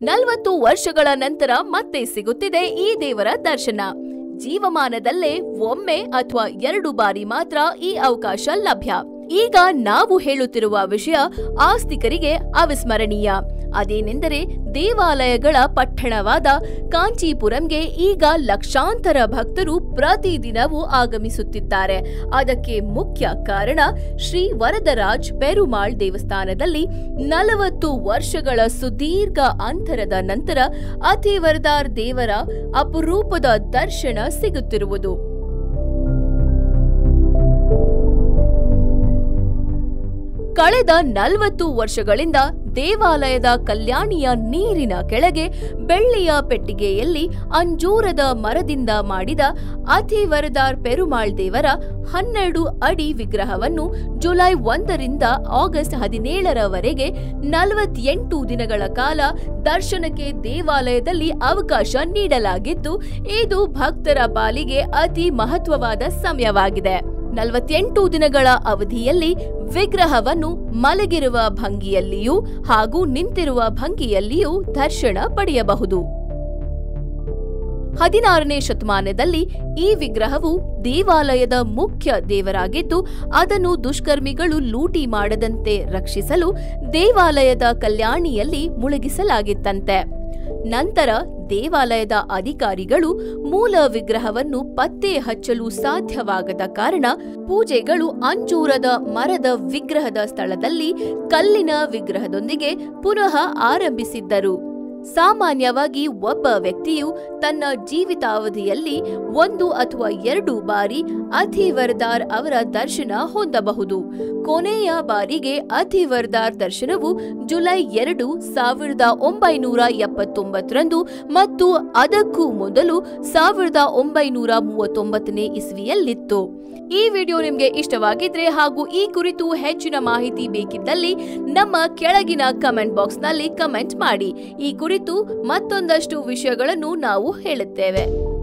ನಲವತ್ತು ವರ್ಷಗಳ ನಂತರ ಮತ್ತೆ ಸಿಗುತ್ತಿದೆ ಈ ದೇವರ ದರ್ಶನ ಜೀವಮಾನದಲ್ಲೇ ಒಮ್ಮೆ ಅಥವಾ ಎರಡು ಬಾರಿ ಮಾತ್ರ ಈ ಅವಕಾಶ ಲಭ್ಯ ಈಗ ನಾವು ಹೇಳುತ್ತಿರುವ ವಿಷಯ ಆಸ್ತಿಕರಿಗೆ ಅವಿಸ್ಮರಣೀಯ ಅದೇನೆಂದರೆ ದೇವಾಲಯಗಳ ಪಟ್ಟಣವಾದ ಕಾಂಚೀಪುರಂಗೆ ಈಗ ಲಕ್ಷಾಂತರ ಭಕ್ತರು ಪ್ರತಿದಿನವೂ ಆಗಮಿಸುತ್ತಿದ್ದಾರೆ ಅದಕ್ಕೆ ಮುಖ್ಯ ಕಾರಣ ಶ್ರೀ ವರದರಾಜ್ ಪೆರುಮಾಳ್ ದೇವಸ್ಥಾನದಲ್ಲಿ ನಲವತ್ತು ವರ್ಷಗಳ ಸುದೀರ್ಘ ಅಂತರದ ನಂತರ ಅತಿವರದಾರ್ ದೇವರ ಅಪರೂಪದ ದರ್ಶನ ಸಿಗುತ್ತಿರುವುದು ಕಳೆದ ನಲವತ್ತು ವರ್ಷಗಳಿಂದ ದೇವಾಲಯದ ಕಲ್ಯಾಣಿಯ ನೀರಿನ ಕೆಳಗೆ ಬೆಳ್ಳಿಯ ಪೆಟ್ಟಿಗೆಯಲ್ಲಿ ಅಂಜೂರದ ಮರದಿಂದ ಮಾಡಿದ ಅತಿವರದಾರ್ ಪೆರುಮಾಳ್ ದೇವರ ಹನ್ನೆರಡು ಅಡಿ ವಿಗ್ರಹವನ್ನು ಜುಲೈ ಒಂದರಿಂದ ಆಗಸ್ಟ್ ಹದಿನೇಳರವರೆಗೆ ನಲವತ್ತೆಂಟು ದಿನಗಳ ಕಾಲ ದರ್ಶನಕ್ಕೆ ದೇವಾಲಯದಲ್ಲಿ ಅವಕಾಶ ನೀಡಲಾಗಿದ್ದು ಇದು ಭಕ್ತರ ಪಾಲಿಗೆ ಅತಿ ಮಹತ್ವವಾದ ಸಮಯವಾಗಿದೆ ನಲವತ್ತೆಂಟು ದಿನಗಳ ಅವಧಿಯಲ್ಲಿ ವಿಗ್ರಹವನ್ನು ಮಲಗಿರುವ ಭಂಗಿಯಲ್ಲಿಯೂ ಹಾಗೂ ನಿಂತಿರುವ ಭಂಗಿಯಲ್ಲಿಯೂ ದರ್ಶನ ಪಡೆಯಬಹುದು ಹದಿನಾರನೇ ಶತಮಾನದಲ್ಲಿ ಈ ವಿಗ್ರಹವು ದೇವಾಲಯದ ಮುಖ್ಯ ದೇವರಾಗಿದ್ದು ಅದನ್ನು ದುಷ್ಕರ್ಮಿಗಳು ಲೂಟಿ ಮಾಡದಂತೆ ರಕ್ಷಿಸಲು ದೇವಾಲಯದ ಕಲ್ಯಾಣಿಯಲ್ಲಿ ಮುಳುಗಿಸಲಾಗಿತ್ತಂತೆ ನಂತರ ದೇವಾಲಯದ ಅಧಿಕಾರಿಗಳು ಮೂಲ ವಿಗ್ರಹವನ್ನು ಪತ್ತೆ ಹಚ್ಚಲು ಸಾಧ್ಯವಾಗದ ಕಾರಣ ಪೂಜೆಗಳು ಅಂಜೂರದ ಮರದ ವಿಗ್ರಹದ ಸ್ಥಳದಲ್ಲಿ ಕಲ್ಲಿನ ವಿಗ್ರಹದೊಂದಿಗೆ ಪುನಃ ಆರಂಭಿಸಿದ್ದರು ಸಾಮಾನ್ಯವಾಗಿ ಒಬ್ಬ ವ್ಯಕ್ತಿಯು ತನ್ನ ಜೀವಿತಾವಧಿಯಲ್ಲಿ ಒಂದು ಅಥವಾ ಎರಡು ಬಾರಿ ಅತಿವರ್ದಾರ್ ಅವರ ದರ್ಶನ ಹೊಂದಬಹುದು ಕೊನೆಯ ಬಾರಿಗೆ ಅತಿವರ್ದಾರ್ ದರ್ಶನವು ಜುಲೈ ಎರಡು ಸಾವಿರದ ಒಂಬೈನೂರ ಎಪ್ಪತ್ತೊಂಬತ್ತರಂದು ಮತ್ತು ಅದಕ್ಕೂ ಮೊದಲು ಸಾವಿರದ ಒಂಬೈನೂರ ಮೂವತ್ತೊಂಬತ್ತನೇ ಇಸ್ವಿಯಲ್ಲಿತ್ತು ಈ ವಿಡಿಯೋ ನಿಮಗೆ ಇಷ್ಟವಾಗಿದ್ರೆ ಹಾಗೂ ಈ ಕುರಿತು ಹೆಚ್ಚಿನ ಮಾಹಿತಿ ಬೇಕಿದ್ದಲ್ಲಿ ನಮ್ಮ ಕೆಳಗಿನ ಕಮೆಂಟ್ ಬಾಕ್ಸ್ ನಲ್ಲಿ ಕಮೆಂಟ್ ಮಾಡಿ ಈ ಕುರಿತು ಮತ್ತೊಂದಷ್ಟು ವಿಷಯಗಳನ್ನು ನಾವು ಹೇಳುತ್ತೇವೆ